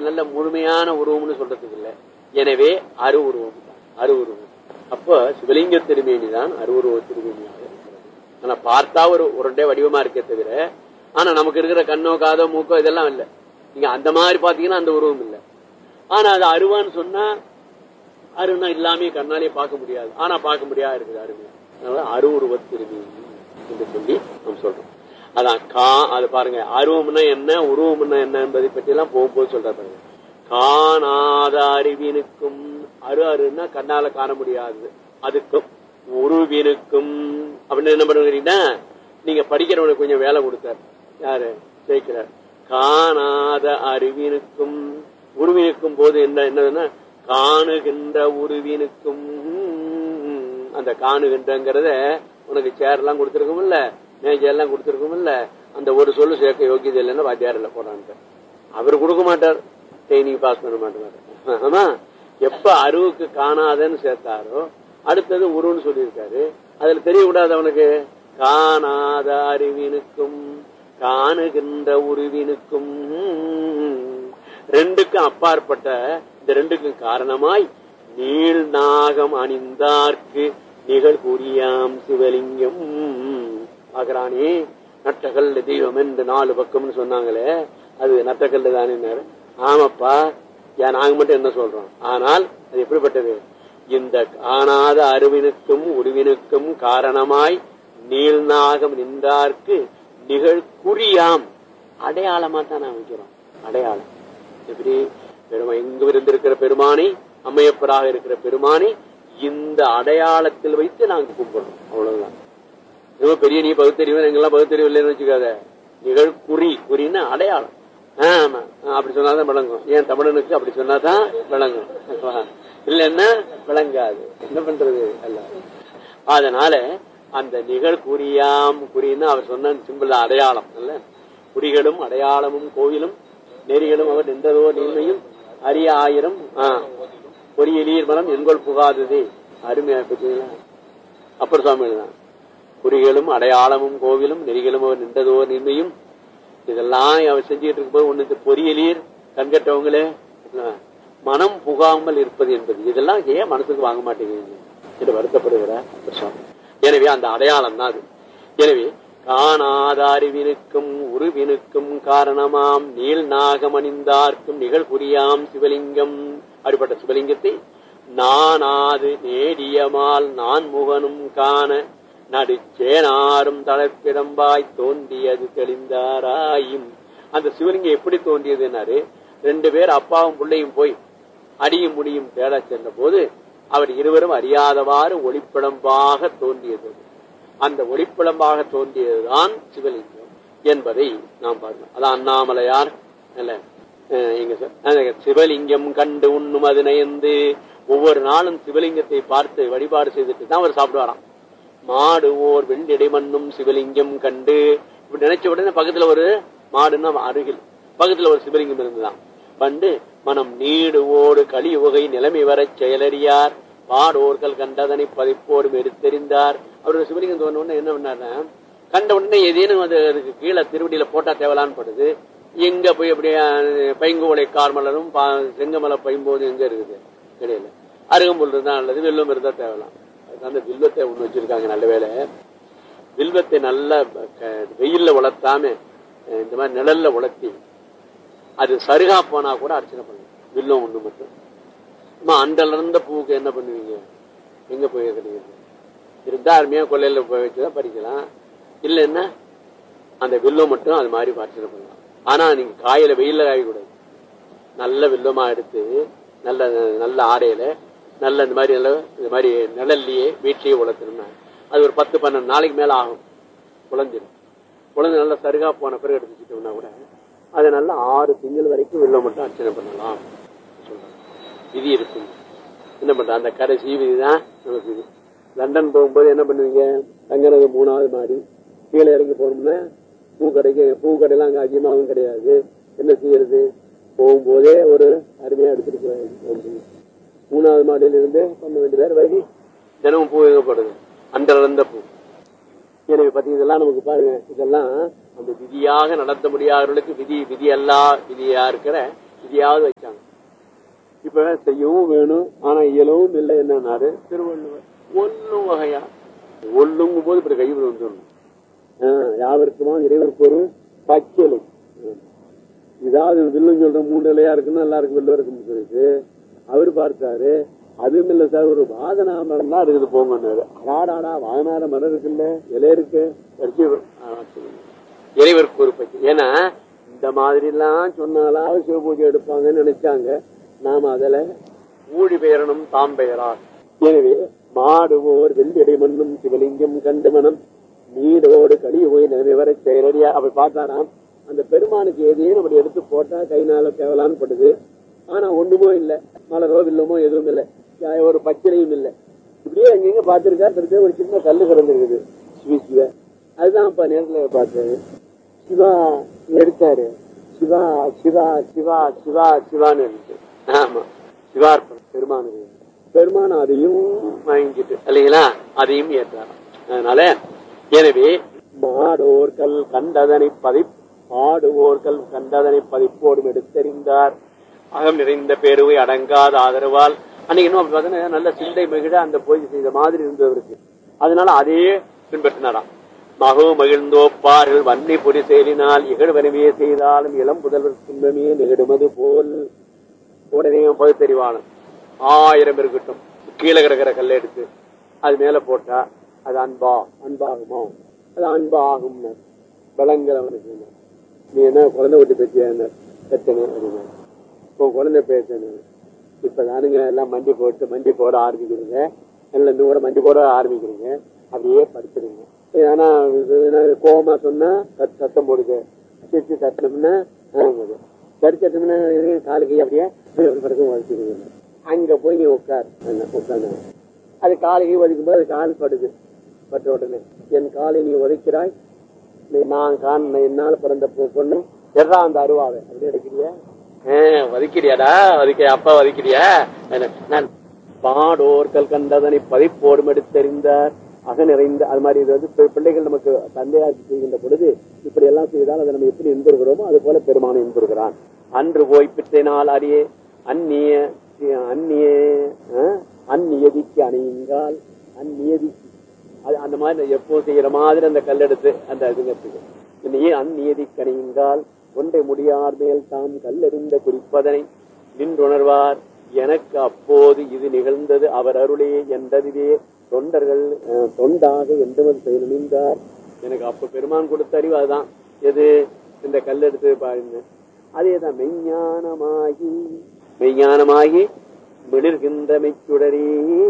நல்ல முழுமையான உருவம்னு சொல்றதுக்கு இல்லை எனவே அரு உருவம் தான் அரு உருவம் அப்போ சிவலிங்க திருமேனி தான் அருவுருவ திருமேனியாக இருக்கிறது ஆனா பார்த்தா ஒரு உருண்டே வடிவமா இருக்கே தவிர ஆனா நமக்கு இருக்கிற கண்ணோ காதோ மூக்கோ இதெல்லாம் இல்லை நீங்க அந்த மாதிரி பாத்தீங்கன்னா அந்த உருவம் இல்லை ஆனா அது அருவான்னு சொன்னா அருணா இல்லாமே கண்ணாலே பார்க்க முடியாது ஆனா பார்க்க முடியாது இருக்குது அருமையா அதனால அரு உருவ திருமேனி என்று சொல்லி நாம் சொல்றோம் அதான் கா அது பாருங்க அருவம்னா என்ன உருவம்னா என்ன என்பதை பற்றி எல்லாம் போகும்போது சொல்ற பாருங்க காணாத அறிவினுக்கும் அரு அருன்னா கண்ணால காண முடியாது அதுக்கும் உருவினுக்கும் அப்படின்னு என்ன பண்ணுறீங்கன்னா நீங்க படிக்கிறவனுக்கு கொஞ்சம் வேலை கொடுத்தார் யாரு சேர்க்கிறார் காணாத அறிவினுக்கும் உருவினுக்கும் போது என்ன என்னதுன்னா காணுகின்ற உருவினுக்கும் அந்த காணுகின்றங்கிறத உனக்கு சேர் எல்லாம் கொடுத்துருக்கும் இல்ல மேஜர் எல்லாம் கொடுத்துருக்கும் இல்ல அந்த ஒரு சொல்லு சேர்க்க யோகியது இல்லைன்னா வாத்தியாரில் போடான்ட்டு அவர் கொடுக்க மாட்டார் ட்ரைனிங் பாஸ் பண்ண மாட்டார் ஆமா எப்ப அருவுக்கு காணாதன்னு சேர்த்தாரோ அடுத்தது உருன்னு சொல்லியிருக்காரு அதுல தெரியக்கூடாது அவனுக்கு காணாத அறிவினுக்கும் காணுகின்ற உருவினுக்கும் ரெண்டுக்கும் அப்பாற்பட்ட இந்த ரெண்டுக்கும் காரணமாய் நீள் நாகம் அணிந்தார்க்கு நிகழ் புரியாம் சிவலிங்கம் ஆகிறானே நட்டகல் தெய்வம் என்று நாலு பக்கம்னு சொன்னாங்களே அது நட்டக்கல்லு தானே ஆமாப்பா ஏன் நாங்க மட்டும் என்ன சொல்றோம் ஆனால் அது எப்படிப்பட்டது இந்த காணாத அருவினுக்கும் உருவினுக்கும் காரணமாய் நீள்நாகம் நின்றார்க்கு நிகழ் குறியாம் அடையாளமா தான் நான் வைக்கிறோம் அடையாளம் எப்படி பெருமா இங்கு இருந்திருக்கிற பெருமானை அம்மையப்பராக இருக்கிற பெருமானை இந்த அடையாளத்தில் வைத்து நாங்க கும்பிடுறோம் அவ்வளவுதான் ரொம்ப பெரிய நீ பகுத்தறிவு எங்கெல்லாம் பகுத்தறிவு இல்லைன்னு வச்சுக்காத நிகழ் குறி குறின்னா அடையாளம் ஆமா அப்படி சொன்னாதான் விளங்கும் ஏன் தமிழனுக்கு அப்படி சொன்னாதான் விளங்கும் இல்லைன்னா விளங்காது என்ன பண்றது அல்ல அதனால அந்த நிகழ் குறியாம் குறின்னா அவர் சொன்ன சிம்பிள் அடையாளம் அல்ல குறிகளும் அடையாளமும் கோயிலும் நெறிகளும் அவர் நின்றதோ நீண்மையும் அரிய ஆயிரம் பொறியலீர் மனம் எண்கொள் புகாததே அருமையா பத்தீங்களா அப்பர் சுவாமி தான் குறிகளும் அடையாளமும் கோவிலும் நெறிகளும் அவர் நின்றதோ நீண்மையும் இதெல்லாம் அவர் செஞ்சுக்கிட்டு இருக்கும்போது ஒண்ணு பொறியலீர் கண்கட்டவங்களே மனம் புகாமல் இருப்பது என்பது இதெல்லாம் ஏன் மனசுக்கு வாங்க மாட்டேங்குது என்று வருத்தப்படுகிறார் சுவாமி எனவே அந்த அடையாளம் தான் அது எனவே காணாத அறிவினுக்கும் உருவினுக்கும் காரணமாம் நீள் நாகமணிந்தார்க்கும் நிகழ் புரியாம் சிவலிங்கம் அப்படிப்பட்ட சிவலிங்கத்தை நானாது நேடியமால் நான் முகனும் காண நடுச்சேனாரும் தளர்ப்பிடம்பாய் தோன்றியது தெளிந்தாராயும் அந்த சிவலிங்கம் எப்படி தோன்றியதுன்னாரு ரெண்டு பேர் அப்பாவும் பிள்ளையும் போய் அடியும் முடியும் தேட சென்ற போது அவர் இருவரும் அறியாதவாறு ஒளிப்பிழம்பாக தோன்றியது அந்த ஒளிப்பிழம்பாக தோன்றியதுதான் சிவலிங்கம் என்பதை நாம் பார்க்கணும் அதான் அண்ணாமலையார் இல்ல எங்க சிவலிங்கம் கண்டு உண்ணும் அது நயந்து ஒவ்வொரு நாளும் சிவலிங்கத்தை பார்த்து வழிபாடு செய்துட்டு தான் அவர் சாப்பிடுவாராம் மாடு ஓர் வெண்டிடை மண்ணும் சிவலிங்கம் கண்டு இப்படி நினைச்ச உடனே பக்கத்துல ஒரு மாடுன்னா அருகில் பக்கத்துல ஒரு சிவலிங்கம் இருந்துதான் பண்டு மனம் நீடு ஓடு களி உகை நிலைமை வர செயலறியார் பாடோர்கள் கண்டதனை பதிப்போடும் எடுத்தெறிந்தார் அவரோட சிவலிங்கம் தோண உடனே என்ன பண்ணாருன்னா கண்ட உடனே ஏதேனும் அது அதுக்கு கீழே திருவடியில போட்டா தேவலான்னு படுது எங்க போய் அப்படியே பைங்குவளை கார்மலரும் செங்கமலை பைம்போது எங்க இருக்குது கிடையாது அருகம்புல் இருந்தா நல்லது வெள்ளம் இருந்தா தேவலாம் அந்த வில்வத்தை ஒண்ணு வச்சிருக்காங்க நல்ல வேலை வில்வத்தை நல்லா வெயில்ல வளர்த்தாம இந்த மாதிரி நிழல்ல வளர்த்தி அது சருகா போனா கூட அர்ச்சனை பண்ணுங்க வில்லம் ஒண்ணு மட்டும் அம்மா அண்டல இருந்த பூவுக்கு என்ன பண்ணுவீங்க எங்க போய் கிடையாது இருந்தா அருமையா கொள்ளையில போய் வச்சுதான் பறிக்கலாம் இல்லைன்னா அந்த வில்லம் மட்டும் அது மாதிரி அர்ச்சனை பண்ணலாம் ஆனா நீங்க காயில வெயில்ல காயக்கூடாது நல்ல வில்லமா எடுத்து நல்ல நல்ல ஆடையில நல்ல இந்த மாதிரி இந்த மாதிரி நிழல்லையே வீட்லயே உழைக்கணும்னா அது ஒரு பத்து பன்னெண்டு நாளைக்கு மேல ஆகும் குழஞ்சிடும் குழந்தை நல்லா சருகா போன பிறகு எடுத்துக்கிட்டோம்னா கூட அதை நல்லா ஆறு திங்கள் வரைக்கும் வெள்ள மட்டும் அர்ச்சனை பண்ணலாம் சொல்றாங்க விதி இருக்கும் என்ன பண்ற அந்த கடைசி விதி தான் நமக்கு இது லண்டன் போகும்போது என்ன பண்ணுவீங்க தங்குறது மூணாவது மாடி கீழே இறங்கி போனோம்னா பூ கடைக்கு பூ கடையெல்லாம் அங்கே அதிகமாகவும் கிடையாது என்ன செய்யறது போகும்போதே ஒரு அருமையா எடுத்துட்டு போய் மூணாவது மாடியில இருந்து பன்னெண்டு பேர் வரைக்கும் தினமும் பூ எங்கப்படுது அந்த இழந்த பூ எனவே பத்தி இதெல்லாம் நமக்கு பாருங்க இதெல்லாம் அந்த விதியாக நடத்த முடியாதவர்களுக்கு விதி விதி அல்லா விதியா இருக்கிற இதையாவது வச்சாங்க இப்ப செய்யவும் வேணும் ஆனா இயலவும் இல்லை என்னன்னாரு திருவள்ளுவர் ஒல்லும் வகையா ஒல்லுங்கும் போது இப்படி கைவிட வந்துடணும் யாவருக்குமா இறைவருக்கு ஒரு பச்சலை இதாவது வில்லும் சொல்ற மூணு இலையா இருக்குன்னு எல்லாருக்கும் வில்ல இருக்குன்னு சொல்லிட்டு அவரு பார்த்தாரு அதுவும் இல்ல சார் ஒரு வாதனா மரம் தான் இருக்குது போங்கன்னாரு அடாடாடா வாதனார மரம் இருக்குல்ல இலை இருக்கு வச்சு இறைவருக்கு ஒரு பச்சை ஏன்னா இந்த மாதிரி எல்லாம் சொன்னாலாவது சிவ பூஜை எடுப்பாங்கன்னு நினைச்சாங்க நாம அதுல ஊழி பெயரணும் தாம் பெயரார் எனவே மாடுவோர் வெள்ளிடை மண்ணும் சிவலிங்கம் கண்டு மனம் நீடோடு கழிவுவை நினைவர செயலடியா அப்படி பார்த்தாராம் அந்த பெருமானுக்கு எதையும் அப்படி எடுத்து போட்டா கை நாள தேவலான்னு படுது ஆனா ஒண்ணுமோ இல்ல மலரோ வில்லமோ எதுவும் இல்ல ஒரு பச்சிலையும் இல்ல இப்படியே எங்கெங்க பார்த்திருக்காரு தெரிஞ்ச ஒரு சின்ன கல்லு கிடந்திருக்குது சிவ சிவ அதுதான் இப்ப நேரத்துல பார்த்தது சிவா எடுத்தாரு சிவா சிவா சிவா சிவா சிவான்னு இருந்துச்சு ஆமா சிவார்ப்பணம் பெருமானுக்கு பெருமான் அதையும் வாங்கிட்டு இல்லைங்களா அதையும் ஏற்றாராம் அதனால எனவே மாடோர்கள் கண்டதனை பதி பாடுவோர்கள் கண்டதனை பதிப்போடும் எடுத்தறிந்தார் அகம் நிறைந்த பேருவை அடங்காத ஆதரவால் அன்னைக்கு இன்னும் அப்படி பார்த்தீங்கன்னா நல்ல சிந்தை மிகிட அந்த பூஜை செய்த மாதிரி இருந்தவருக்கு அதனால அதையே பின்பற்றினாராம் மகோ மகிழ்ந்தோப்பார்கள் வன்னி பொடி செயலினால் இகழ்வனவே செய்தாலும் இளம் புதல்வர் துன்பமே நிகழுமது போல் உடனே பகுத்தறிவாளன் ஆயிரம் இருக்கட்டும் கீழே கிடக்கிற கல்லை எடுத்து அது மேல போட்டா அது அன்பா அன்பாகுமோ அது அன்பா ஆகும் விளங்குறவனுக்கு நீ என்ன குழந்தை விட்டு பேசிய பெற்றனே அப்படின்னா இப்போ குழந்தை பேசணும் இப்ப தானுங்க எல்லாம் மண்டி போட்டு மண்டி போட ஆரம்பிக்கிறீங்க எல்லாம் இன்னும் கூட மண்டி போட ஆரம்பிக்கிறீங்க அப்படியே படிச்சிருங்க ஏன்னா கோபமா சொன்னா சத்தம் போடுது சிரிச்சு சத்தம்னா சரி சத்தம்னா காலுக்கு அப்படியே படுக்க வச்சுக்கணும் அங்க போய் நீ உட்கார் உட்காந்து அது காலையை ஒதுக்கும் போது அது கால் படுது பட்ட உடனே என் காலை நீ உதைக்கிறாய் நான் காண என்னால் பிறந்த பொண்ணு எறா அந்த அருவாவை அப்படி எடுக்கிறியா வதிக்கிறியாடா வதிக்க அப்பா வதிக்கிறியா நான் பாடோர்கள் கண்டதனை பதிப்போடும் எடுத்தறிந்தார் அக நிறைந்த அது மாதிரி இது வந்து பிள்ளைகள் நமக்கு தந்தையாக்கி செய்கின்ற பொழுது இப்படி எல்லாம் செய்தால் அதை நம்ம எப்படி இன்புறுகிறோமோ அது போல பெருமானை இன்புறுகிறான் அன்று போய் பிற்றினால் அறியே அந்நிய அந்நிய அந்நியதிக்கு அணையுங்கால் அந்நியதிக்கு அது அந்த மாதிரி எப்போ செய்யற மாதிரி அந்த கல்லெடுத்து அந்த இதுங்கிறதுக்கு நீ அந்நியதி கணியுங்கால் ஒன்றை முடியார் மேல் தாம் கல்லெறிந்த குறிப்பதனை நின்றுணர்வார் எனக்கு அப்போது இது நிகழ்ந்தது அவர் அருளே என்றதுவே தொண்டர்கள் தொண்டாக எந்தவது செயல் நின்றார் எனக்கு அப்ப பெருமான் கொடுத்த அறிவு அதுதான் எது இந்த கல்லெடுத்து பாருங்க அதேதான் மெய்ஞானமாகி மெய்ஞானமாகி மிளிர்கின்ற மெச்சுடரே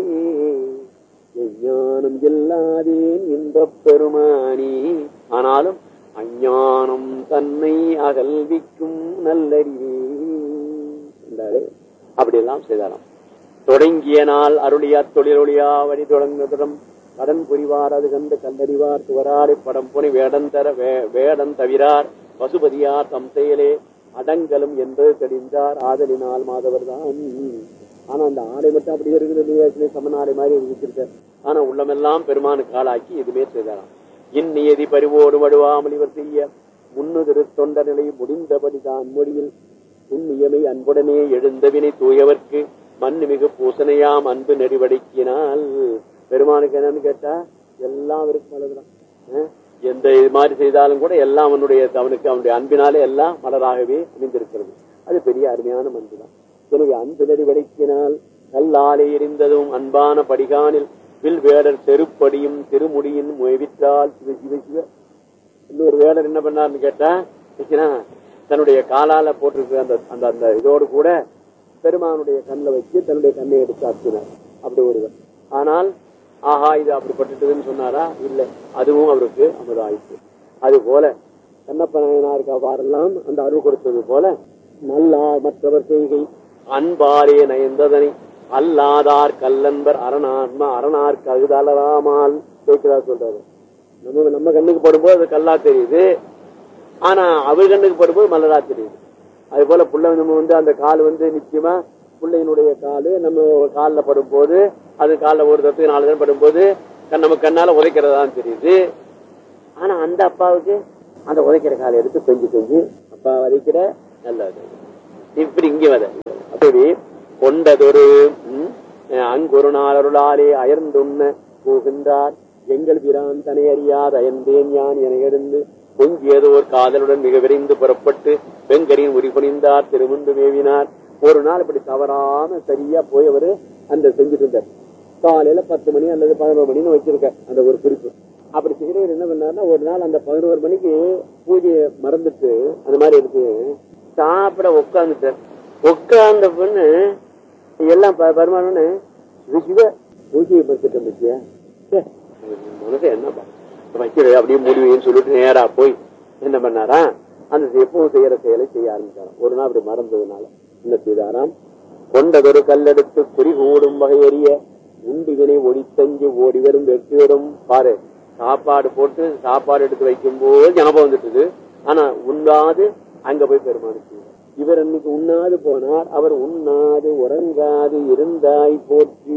ஞானம் இல்லாதேன் இந்த பெருமானி ஆனாலும் அஞ்ஞானம் தன்னை அகல்விக்கும் நல்லறிவே என்றாரே அப்படியெல்லாம் செய்தாராம் தொடங்கிய நாள் அருளியா தொழிலொழியா வழி தொடங்குதரம் கடன் புரிவார் அது கண்டு கண்டறிவார் துவராரை படம் புனை வேடன் தர வேடன் தவிரார் பசுபதியார் தம் செயலே அடங்கலும் என்று தெரிந்தார் ஆதலினால் மாதவர் தான் ஆனா அந்த ஆடை மட்டும் அப்படி இருக்குது சமநாடை மாதிரி வச்சிருக்க ஆனா உள்ளமெல்லாம் பெருமானுக்கு ஆளாக்கி எதுவுமே செய்தாராம் இந்நியதி பரிவோடு வடுவாமல் இவர் செய்ய முன்னுதிரு தொண்ட நிலை முடிந்தபடி தான் மொழியில் புண்ணியமை அன்புடனே எழுந்தவினை தூயவர்க்கு மண்ணு மிகு பூசணையாம் அன்பு நெறிவடக்கினால் பெருமானுக்கு என்னன்னு கேட்டா எல்லாம் அவருக்கு மலர்தான் எந்த இது மாதிரி செய்தாலும் கூட எல்லாம் அவனுடைய அவனுக்கு அவனுடைய அன்பினாலே எல்லாம் மலராகவே அமைந்திருக்கிறது அது பெரிய அருமையான மன்பு தான் எனவே அன்பு நெறிவடக்கினால் கல்லாலே எரிந்ததும் அன்பான படிகானில் வில் வேடர் செருப்படியும் திருமுடியின் முயவிற்றால் சிவ சிவ சிவ இன்னொரு வேடர் என்ன பண்ணார்னு கேட்டா தன்னுடைய காலால போட்டிருக்க அந்த அந்த அந்த இதோடு கூட பெருமானுடைய கண்ணில் வச்சு தன்னுடைய கண்ணை எடுத்து ஆற்றினார் அப்படி ஒருவர் ஆனால் ஆஹா இது அப்படிப்பட்டுதுன்னு சொன்னாரா இல்லை அதுவும் அவருக்கு அமுதாயிற்று அது போல கண்ணப்ப நாயனாருக்கு அவ்வாறெல்லாம் அந்த அருள் கொடுத்தது போல நல்லார் மற்றவர் செய்கை அன்பாலே நயந்ததனை அல்லாதார் கல்லன்பர் அரணாத்மா அரணார் கழுதலராமால் கேட்கிறா சொல்றாரு நம்ம நம்ம கண்ணுக்கு படும்போது அது கல்லா தெரியுது ஆனா அவர் கண்ணுக்கு படும்போது மலரா தெரியுது அது போல புள்ள நம்ம வந்து அந்த கால் வந்து நிச்சயமா பிள்ளையினுடைய காலு நம்ம காலில் படும்போது அது காலில் ஒரு தத்துக்கு நாலு தடவை படும்போது நம்ம கண்ணால உதைக்கிறதா தெரியுது ஆனா அந்த அப்பாவுக்கு அந்த உதைக்கிற காலை எடுத்து கொஞ்சம் கொஞ்சம் அப்பா வதைக்கிற நல்லது இப்படி இங்க வர அப்படி கொண்டதொரு ம், அங்கொரு நாள் அருளாலே அயர்ந்துண்ண போகின்றார் எங்கள் பிரான் தனை அறியாத அயர்ந்தேன் யான் என எழுந்து பொங்கியதோ ஒரு காதலுடன் மிக விரைந்து புறப்பட்டு வெங்கரின் உரிபணிந்தார் திருமுண்டு மேவினார் ஒரு நாள் இப்படி தவறாம சரியா போய் அவரு அந்த செஞ்சுட்டு இருந்தார் காலையில பத்து மணி அல்லது பதினோரு மணின்னு வச்சிருக்க அந்த ஒரு குறிப்பு அப்படி செய்கிறவர் என்ன பண்ணாருன்னா ஒரு நாள் அந்த பதினோரு மணிக்கு பூஜையை மறந்துட்டு அந்த மாதிரி இருக்கு சாப்பிட உட்காந்துட்டார் உட்கார்ந்த பொண்ணு எல்லாம் ப- பரிமாறம்னு சிவ சிவ பூஜையை பறிச்சுட்டு இருந்துச்சியா மனசு என்னப்பா வைக்கிறது அப்படியே முடிவுன்னு சொல்லிட்டு நேரா போய் என்ன பண்ணாரா அந்த எப்பவும் செய்யற செயலை செய்ய ஆரம்பிச்சாராம் ஒரு நாள் அப்படி மறந்ததுனால என்ன செய்தாராம் கொண்டதொரு கல்லெடுத்து குறிகூடும் வகையறிய உண்டிகளை ஒடித்தஞ்சு ஓடி வரும் வெற்றி வரும் பாரு சாப்பாடு போட்டு சாப்பாடு எடுத்து வைக்கும் போது ஞாபகம் வந்துட்டுது ஆனா உண்ணாது அங்க போய் பெருமானுக்கு இவர் அன்னைக்கு உண்ணாது போனார் அவர் உண்ணாது உறங்காது இருந்தாய் போற்றி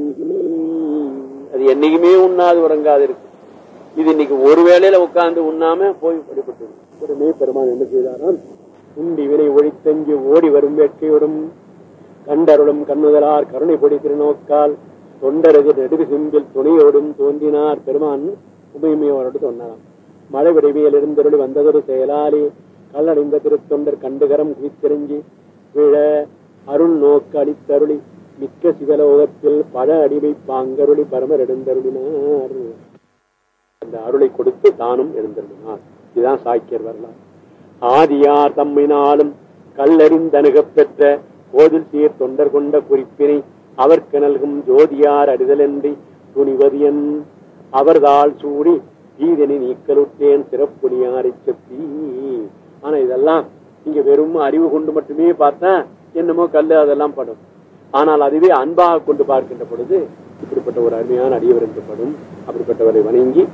அது என்னைக்குமே உண்ணாது உறங்காது இருக்கு இது இன்னைக்கு ஒரு வேளையில உட்கார்ந்து உண்ணாம போய் வழிபட்டது உடனே பெருமான் என்ன செய்தாராம் உண்டி வினை ஒழித்தஞ்சு ஓடி வரும் வேட்கையோடும் கண்டருளும் கண்ணுதலார் கருணை பொடி திருநோக்கால் தொண்டரது நெடுகு சிம்பில் துணையோடும் தோன்றினார் பெருமான் உமையுமையோடு சொன்னாராம் மழை விடைவியல் இருந்தருளி வந்ததொரு செயலாலே கல்லடைந்த திருத்தொண்டர் கண்டுகரம் குவித்தெறிஞ்சி விழ அருள் நோக்கு அளித்தருளி மிக்க சிவலோகத்தில் பழ அடிமை பாங்கருளி பரமர் எடுந்தருளினார் அந்த அருளை கொடுத்து தானும் எழுந்தருளினார் இதுதான் சாக்கியர் வரலாறு ஆதியார் தம்மினாலும் கல்லறிந்தணுகப் பெற்ற கோதில் சீர் தொண்டர் கொண்ட குறிப்பினை அவர்க்கு நல்கும் ஜோதியார் அறிதலன்றி துணிவதியன் அவர்தாள் சூடி தீதனை நீக்கலுற்றேன் சிறப்புனியாரை செப்பி ஆனா இதெல்லாம் இங்க வெறும் அறிவு கொண்டு மட்டுமே பார்த்தா என்னமோ கல்லு அதெல்லாம் படும் ஆனால் அதுவே அன்பாக கொண்டு பார்க்கின்ற பொழுது இப்படிப்பட்ட ஒரு அருமையான அடியவர் என்று படும் அப்படிப்பட்டவரை வணங்கி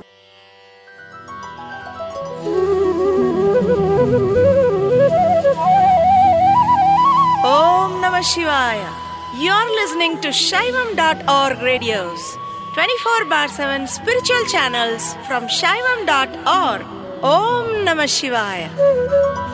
Om Namah Shivaya. You're listening to Shaivam.org radios, 24 bar 7 spiritual channels from Shaivam.org. Om Namah Shivaya.